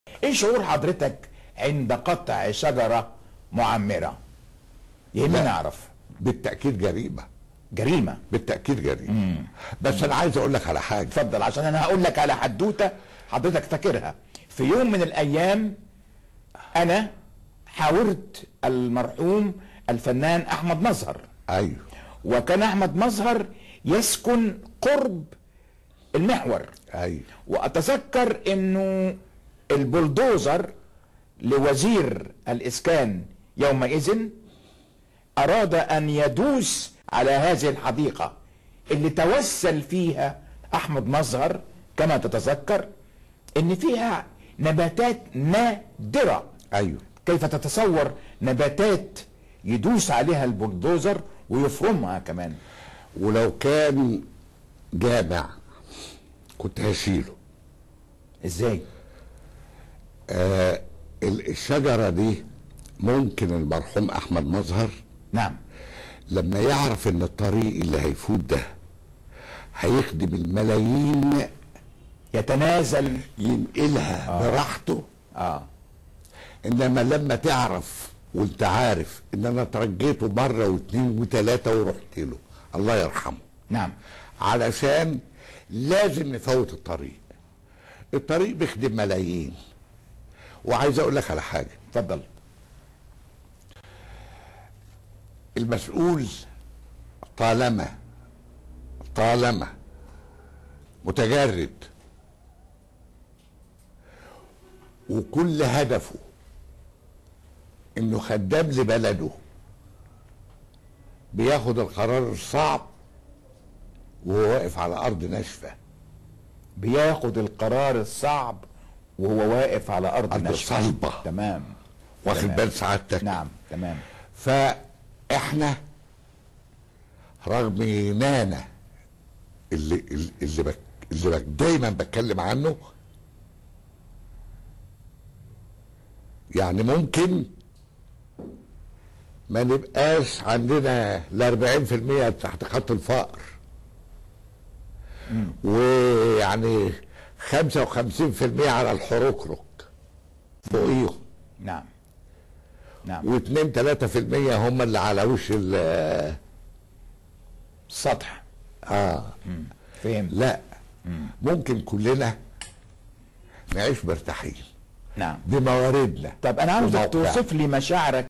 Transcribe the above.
ايه شعور حضرتك عند قطع شجرة معمرة يهمني لا. اعرف بالتاكيد جريمه جريمة بالتاكيد جريمه بس انا عايز اقول لك على حاجه اتفضل عشان انا هقول لك على حدوتة حضرتك فاكرها في يوم من الايام انا حاورت المرحوم الفنان احمد مظهر ايوه وكان احمد مظهر يسكن قرب المحور ايوه واتذكر انه البلدوزر لوزير الاسكان يومئذ اراد ان يدوس على هذه الحديقه اللي توسل فيها احمد مظهر كما تتذكر ان فيها نباتات نادره ايوه كيف تتصور نباتات يدوس عليها البلدوزر ويفرمها كمان ولو كان جامع كنت هشيله ازاي آه ال- الشجره دي ممكن المرحوم احمد مظهر نعم لما يعرف ان الطريق اللي هيفوت ده هيخدم الملايين يتنازل ينقلها آه. براحته اه انما لما تعرف وانت عارف ان انا ترجيته مره واثنين وثلاثه ورحت له الله يرحمه نعم علشان لازم نفوت الطريق الطريق بيخدم ملايين وعايز اقول لك على حاجه اتفضل المسؤول طالما طالما متجرد وكل هدفه انه خدام لبلده بياخد القرار الصعب وهو واقف على ارض ناشفه بياخد القرار الصعب وهو واقف على ارض أرض ناشفه صلبة. تمام واخد تمام. بال سعادتك نعم تمام فاحنا رغم نانا اللي اللي اللي, بك اللي بك دايما بتكلم عنه يعني ممكن ما نبقاش عندنا ال 40% تحت خط الفقر ويعني 55% على الحركرك فوقيهم نعم نعم واثنين ثلاثة في المية هم اللي على وش ال سطح اه فهم لا ممكن كلنا نعيش مرتاحين نعم بمواردنا طب انا عاوزك وموقعنا. توصف لي مشاعرك